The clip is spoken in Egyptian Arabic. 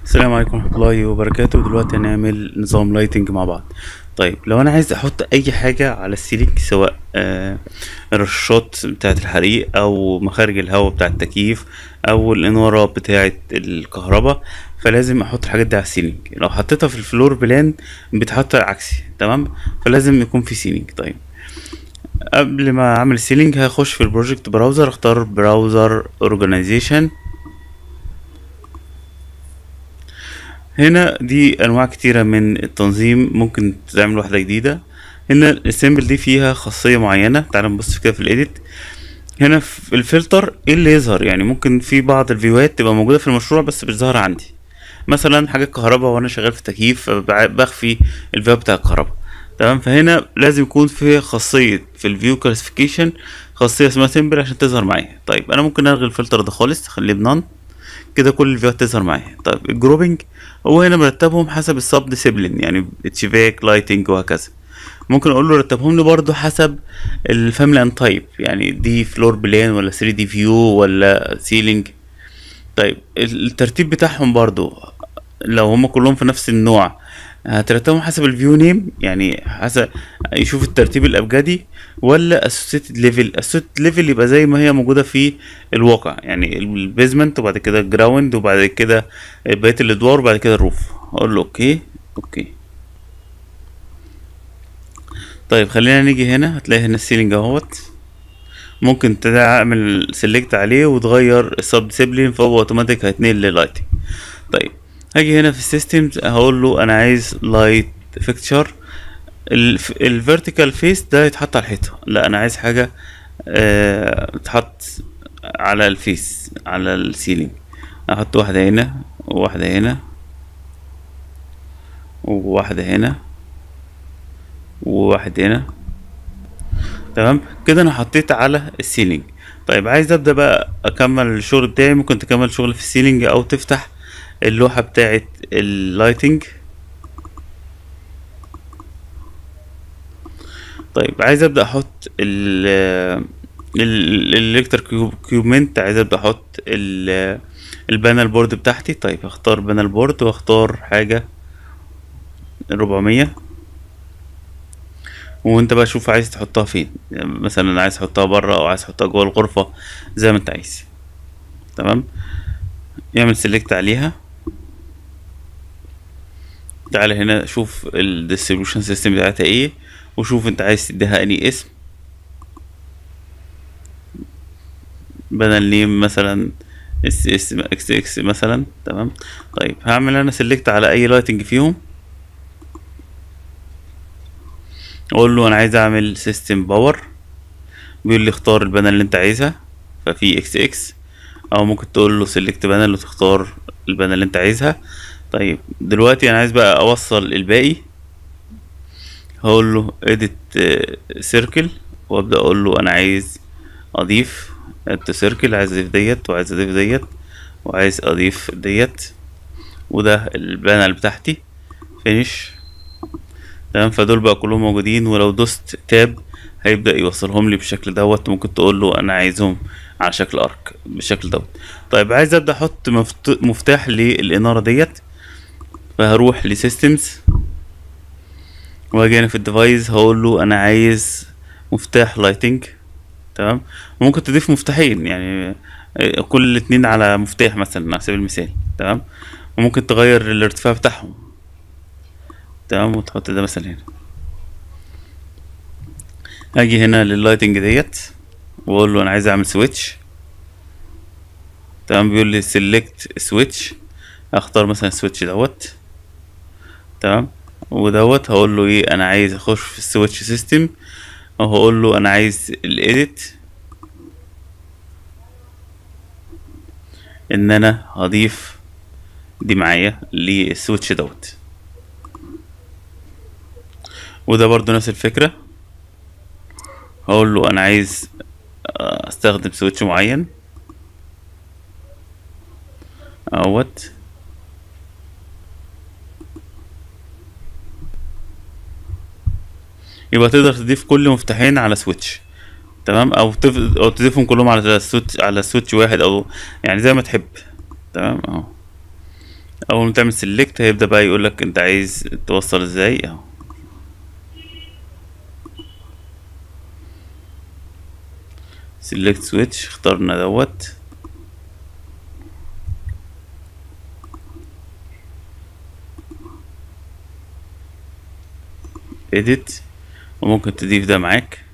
السلام عليكم ورحمة الله وبركاته دلوقتي هنعمل نظام لايتنج مع بعض طيب لو انا عايز احط اي حاجة على السيلينج سواء آه الرشاشات بتاعة الحريق او مخارج الهواء بتاع التكييف او الانارة بتاعة الكهرباء فلازم احط الحاجات دي على السيلينج لو حطيتها في الفلور بلان بتحط عكسي تمام فلازم يكون في سيلينج طيب قبل ما اعمل السيلينج هخش في البروجكت براوزر اختار براوزر اورجانيزيشن هنا دي انواع كتيرة من التنظيم ممكن تعمل واحدة جديدة هنا السيمبل دي فيها خاصية معينة تعال نبص كده في الايديت هنا في الفلتر ايه اللي يظهر يعني ممكن في بعض الفيوهات تبقى موجودة في المشروع بس مش ظاهرة عندي مثلا حاجة كهرباء وانا شغال في تكييف بخفي الفيو بتاع الكهرباء تمام فهنا لازم يكون في خاصية في الفيو كلاسيفيكيشن خاصية اسمها سيمبل عشان تظهر معايا طيب انا ممكن الغي الفلتر ده خالص اخليه بنان كده كل الفيوهات تظهر معايا طيب الجروبنج هو هنا مرتبهم حسب السب ديسيبلين يعني اتشيفاك لايتنج وهكذا ممكن اقول له رتبهم لي برضو حسب الفاميلي ان تايب يعني دي فلور بلان ولا 3 دي فيو ولا سيلينج طيب الترتيب بتاعهم برضو لو هم كلهم في نفس النوع هترتبهم حسب الفيو نيم يعني حسب يشوف الترتيب الابجدي ولا اسوسيتد ليفل اسوسيتد ليفل يبقى زي ما هي موجوده في الواقع يعني البيزمنت وبعد كده الجراوند وبعد كده بقيه الادوار وبعد كده الروف اقول له اوكي اوكي طيب خلينا نيجي هنا هتلاقي هنا السيلينج اهوت ممكن تعمل سيلكت عليه وتغير السب ديسيبلين فهو اوتوماتيك هيتنقل للايتنج طيب هاجي هنا في السيستمز هقول له انا عايز لايت فيكتشر الفيرتيكال فيس ده يتحط على الحيطه لا انا عايز حاجه أه تحط على الفيس على السيلينج احط واحده هنا وواحده هنا وواحده هنا وواحد هنا تمام كده انا حطيت على السيلينج طيب عايز ابدا بقى اكمل الشغل بتاعي ممكن تكمل شغل في السيلينج او تفتح اللوحة بتاعت اللايتنج طيب عايز ابدا احط ال الالكتر كيوبمنت عايز ابدا احط البانل بورد بتاعتي طيب اختار بانل بورد واختار حاجة ربعمية وانت بقى شوف عايز تحطها فين يعني مثلا عايز تحطها بره او عايز تحطها جوه الغرفة زي ما انت عايز تمام يعمل سيلكت عليها تعالى هنا شوف الديستريبيوشن سيستم بتاعتها ايه وشوف انت عايز تديها اني اسم بدل نيم مثلا اس اس اكس اكس مثلا تمام طيب هعمل انا سيلكت على اي لايتنج فيهم اقول له انا عايز اعمل سيستم باور بيقول لي اختار البانل اللي انت عايزها ففي اكس اكس او ممكن تقول له سيلكت بانل وتختار البانل اللي انت عايزها طيب دلوقتي انا عايز بقى اوصل الباقي هقول له edit سيركل وابدا اقول له انا عايز اضيف اد سيركل عايز اضيف ديت وعايز اضيف ديت وعايز اضيف ديت وده البانل بتاعتي فينيش تمام فدول بقى كلهم موجودين ولو دوست تاب هيبدا يوصلهم لي بالشكل دوت ممكن تقول له انا عايزهم على شكل ارك بالشكل دوت طيب عايز ابدا احط مفتاح للاناره ديت فهروح لسيستمز واجي هنا في الديفايس هقول له انا عايز مفتاح لايتنج تمام ممكن تضيف مفتاحين يعني كل اتنين على مفتاح مثلا على سبيل المثال تمام وممكن تغير الارتفاع بتاعهم تمام وتحط ده مثلا هنا اجي هنا لللايتنج ديت واقول له انا عايز اعمل سويتش تمام بيقول لي سيلكت سويتش اختار مثلا السويتش دوت تمام ودوت هقول له ايه انا عايز اخش في السويتش سيستم او هقول له انا عايز الايديت ان انا هضيف دي معايا للسويتش دوت وده برضو نفس الفكرة هقول له انا عايز استخدم سويتش معين اهوت يبقى تقدر تضيف كل مفتاحين على سويتش تمام او تف... او تضيفهم كلهم على سويتش على سويتش واحد او يعني زي ما تحب تمام اهو اول ما تعمل سيلكت هيبدأ بقى يقولك انت عايز توصل ازاي اهو سيلكت سويتش اخترنا دوت edit وممكن تضيف ده معاك